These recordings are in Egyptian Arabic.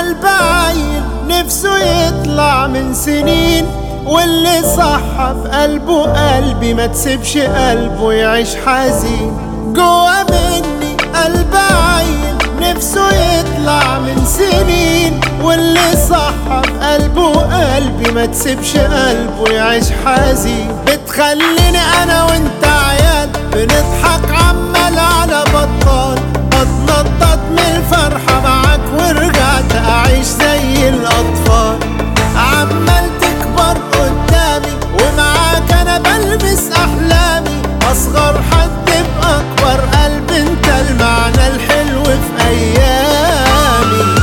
قلب عيل نفسه يطلع من سنين واللي صح في قلبه قلبي ما تسيبش قلبه يعيش حزين جوا مني قلب عيل نفسه يطلع من سنين واللي صح في قلبه قلبي ما تسيبش قلبه يعيش حزين بتخليني انا وانت عيال بنضحك عمال على بطال بتنطط من الفرحة معاك ورجعت اعيش زي الاطفال عمال تكبر قدامي ومعاك انا بلبس احلامي اصغر حد باكبر قلب انت المعنى الحلو في ايامي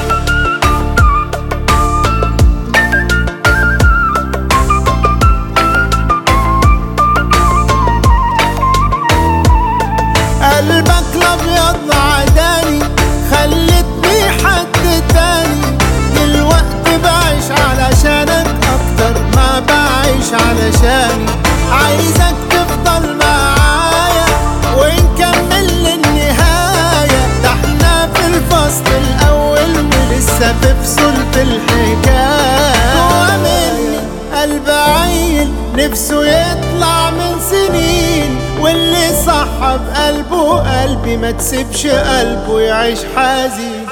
قلبك الابيض عداني خلتني حد تاني دلوقتي بعيش علشانك اكتر ما بعيش علشاني عايزك تفضل معايا ونكمل للنهاية ده احنا في الفصل الاول ولسه في فصول الحكاية جوا مني قلب عيل نفسه يطلع من سنين واللي صح بقلبه قلبي ما تسيبش قلبه يعيش حزين